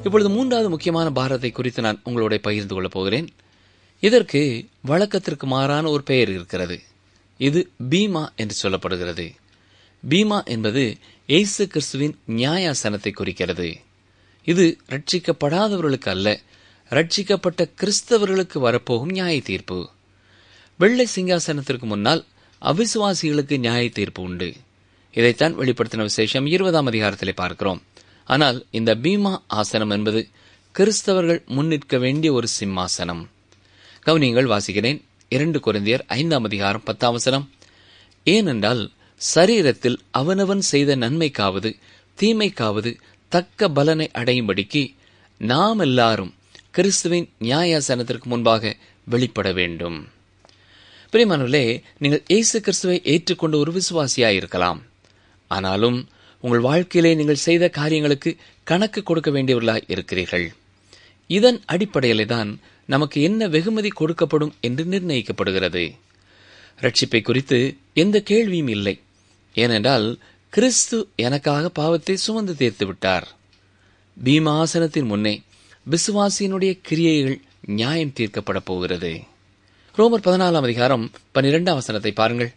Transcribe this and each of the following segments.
இப்பொழுது மூன்றாவது முக்கியமான பாரத்தை குறித்து நான் உங்களோட பகிர்ந்து கொள்ளப் போகிறேன் இதற்கு வழக்கத்திற்கு மாறான ஒரு பெயர் இருக்கிறது இது பீமா என்று சொல்லப்படுகிறது பீமா என்பது இயேசு கிறிஸ்துவின் நியாயாசனத்தை குறிக்கிறது இது ரட்சிக்கப்படாதவர்களுக்கு அல்ல ரட்சிக்கப்பட்ட கிறிஸ்தவர்களுக்கு வரப்போகும் நியாய தீர்ப்பு வெள்ளை சிங்காசனத்திற்கு முன்னால் அவிசுவாசிகளுக்கு நியாய தீர்ப்பு உண்டு இதைத்தான் வெளிப்படுத்தின விசேஷம் இருபதாம் அதிகாரத்திலே பார்க்கிறோம் ஆனால் இந்த பீமா ஆசனம் என்பது கிறிஸ்தவர்கள் முன்னிற்க வேண்டிய ஒரு சிம்மாசனம் கவனியங்கள் வாசிக்கிறேன் இரண்டு குருந்தியர் ஐந்தாம் அதிகாரம் பத்தாம் வசனம் ஏனென்றால் சரீரத்தில் அவனவன் செய்த நன்மைக்காவது தீமைக்காவது தக்க பலனை அடையும்படிக்கு நாம் எல்லாரும் கிறிஸ்துவின் நியாயாசனத்திற்கு முன்பாக வெளிப்பட வேண்டும் பிரியமானவர்களே நீங்கள் இயேசு கிறிஸ்துவை ஏற்றுக்கொண்ட ஒரு விசுவாசியாய் இருக்கலாம் ஆனாலும் உங்கள் வாழ்க்கையிலே நீங்கள் செய்த காரியங்களுக்கு கணக்கு கொடுக்க வேண்டியவர்களாய் இருக்கிறீர்கள் இதன் அடிப்படையிலே தான் நமக்கு என்ன வெகுமதி கொடுக்கப்படும் என்று நிர்ணயிக்கப்படுகிறது ரட்சிப்பை குறித்து எந்த கேள்வியும் இல்லை ஏனென்றால் கிறிஸ்து எனக்காக பாவத்தை சுமந்து தீர்த்து விட்டார் பீமாசனத்தின் முன்னே விசுவாசியினுடைய கிரியைகள் நியாயம் தீர்க்கப்பட போகிறது ரோமர் பதினாலாம் அதிகாரம் பனிரெண்டாம் வசனத்தை பாருங்கள்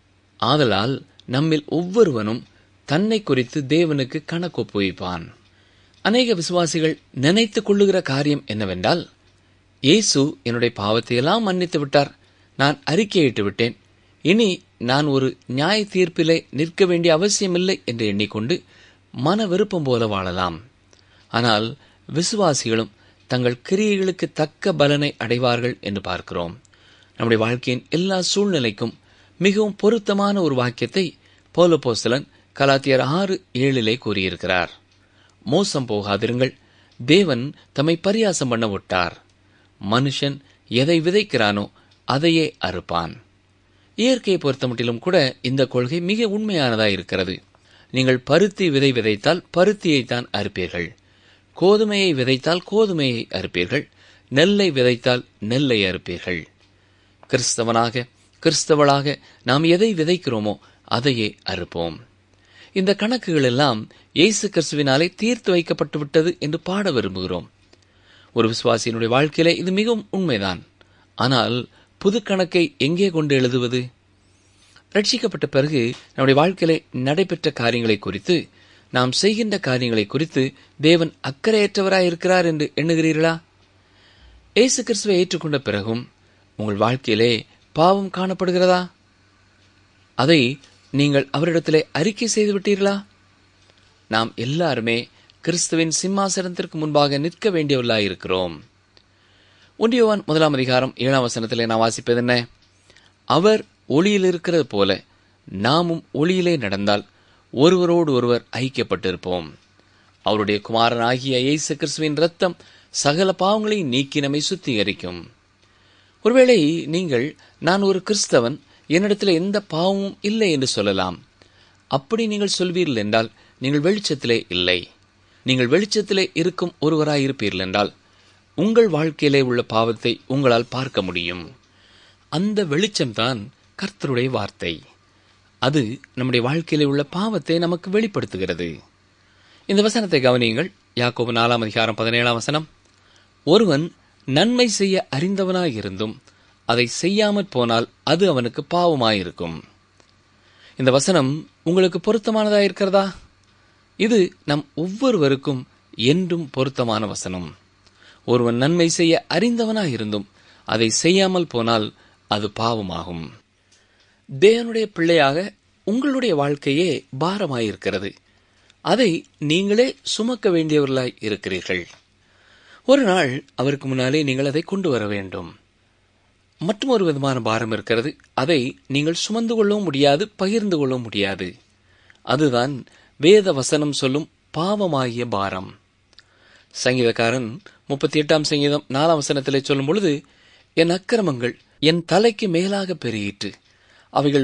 ஆதலால் நம்மில் ஒவ்வொருவனும் தன்னை குறித்து தேவனுக்கு கணக்கு ஒப்புவிப்பான் அநேக விசுவாசிகள் நினைத்துக் கொள்ளுகிற காரியம் என்னவென்றால் இயேசு என்னுடைய பாவத்தையெல்லாம் மன்னித்து விட்டார் நான் அறிக்கையிட்டு விட்டேன் இனி நான் ஒரு நியாய தீர்ப்பிலே நிற்க வேண்டிய அவசியமில்லை என்று எண்ணிக்கொண்டு மன விருப்பம் போல வாழலாம் ஆனால் விசுவாசிகளும் தங்கள் கிரியைகளுக்கு தக்க பலனை அடைவார்கள் என்று பார்க்கிறோம் நம்முடைய வாழ்க்கையின் எல்லா சூழ்நிலைக்கும் மிகவும் பொருத்தமான ஒரு வாக்கியத்தை போலபோஸ்தலன் கலாத்தியர் ஆறு ஏழிலே கூறியிருக்கிறார் மோசம் போகாதிருங்கள் தேவன் தம்மை பரியாசம் பண்ண விட்டார் மனுஷன் எதை விதைக்கிறானோ அதையே அறுப்பான் இயற்கையை பொறுத்தமட்டிலும் கூட இந்த கொள்கை மிக உண்மையானதாக இருக்கிறது நீங்கள் பருத்தி விதை விதைத்தால் பருத்தியைத்தான் அறுப்பீர்கள் கோதுமையை விதைத்தால் கோதுமையை அறுப்பீர்கள் நெல்லை விதைத்தால் நெல்லை அறுப்பீர்கள் கிறிஸ்தவனாக கிறிஸ்தவளாக நாம் எதை விதைக்கிறோமோ அதையே அறுப்போம் இந்த கணக்குகள் எல்லாம் இயேசு கிறிஸ்துவினாலே தீர்த்து வைக்கப்பட்டு விட்டது என்று பாட விரும்புகிறோம் ஒரு விசுவாசியினுடைய வாழ்க்கையிலே இது மிகவும் உண்மைதான் ஆனால் புது கணக்கை எங்கே கொண்டு எழுதுவது ரட்சிக்கப்பட்ட பிறகு நம்முடைய வாழ்க்கையிலே நடைபெற்ற காரியங்களை குறித்து நாம் செய்கின்ற காரியங்களை குறித்து தேவன் அக்கறையற்றவராய் இருக்கிறார் என்று எண்ணுகிறீர்களா இயேசு கிறிஸ்துவை ஏற்றுக்கொண்ட பிறகும் உங்கள் வாழ்க்கையிலே பாவம் காணப்படுகிறதா அதை நீங்கள் அவரிடத்திலே அறிக்கை செய்து விட்டீர்களா நாம் எல்லாருமே கிறிஸ்துவின் சிம்மாசனத்திற்கு முன்பாக நிற்க வேண்டியவர்களாய் இருக்கிறோம் ஒன்றியவான் முதலாம் அதிகாரம் ஏழாம் வசனத்திலே நான் வாசிப்பது என்ன அவர் ஒளியில் இருக்கிறது போல நாமும் ஒளியிலே நடந்தால் ஒருவரோடு ஒருவர் ஐக்கியப்பட்டிருப்போம் அவருடைய குமாரன் ஆகிய இயேசு கிறிஸ்துவின் ரத்தம் சகல பாவங்களையும் நீக்கி நம்மை சுத்திகரிக்கும் ஒருவேளை நீங்கள் நான் ஒரு கிறிஸ்தவன் என்னிடத்தில் எந்த பாவமும் இல்லை என்று சொல்லலாம் அப்படி நீங்கள் சொல்வீர்கள் என்றால் நீங்கள் வெளிச்சத்திலே இல்லை நீங்கள் வெளிச்சத்திலே இருக்கும் ஒருவராய் இருப்பீர்கள் என்றால் உங்கள் வாழ்க்கையிலே உள்ள பாவத்தை உங்களால் பார்க்க முடியும் அந்த வெளிச்சம்தான் கர்த்தருடைய வார்த்தை அது நம்முடைய வாழ்க்கையிலே உள்ள பாவத்தை நமக்கு வெளிப்படுத்துகிறது இந்த வசனத்தை கவனியுங்கள் யாக்கோபு நாலாம் அதிகாரம் பதினேழாம் வசனம் ஒருவன் நன்மை செய்ய அறிந்தவனாயிருந்தும் அதை செய்யாமற் போனால் அது அவனுக்கு பாவமாயிருக்கும் இந்த வசனம் உங்களுக்கு பொருத்தமானதா இருக்கிறதா இது நம் ஒவ்வொருவருக்கும் என்றும் பொருத்தமான வசனம் ஒருவன் நன்மை செய்ய அறிந்தவனாயிருந்தும் அதை செய்யாமல் போனால் அது பாவமாகும் தேவனுடைய பிள்ளையாக உங்களுடைய வாழ்க்கையே பாரமாயிருக்கிறது அதை நீங்களே சுமக்க வேண்டியவர்களாய் இருக்கிறீர்கள் ஒரு நாள் அவருக்கு முன்னாலே நீங்கள் அதை கொண்டு வர வேண்டும் மற்றும் ஒரு விதமான பாரம் இருக்கிறது அதை நீங்கள் சுமந்து கொள்ளவும் முடியாது பகிர்ந்து கொள்ளவும் முடியாது அதுதான் வேத வசனம் சொல்லும் பாவமாகிய பாரம் சங்கீதக்காரன் முப்பத்தி எட்டாம் சங்கீதம் நாலாம் வசனத்திலே சொல்லும் பொழுது என் அக்கிரமங்கள் என் தலைக்கு மேலாக பெருகிற்று அவைகள்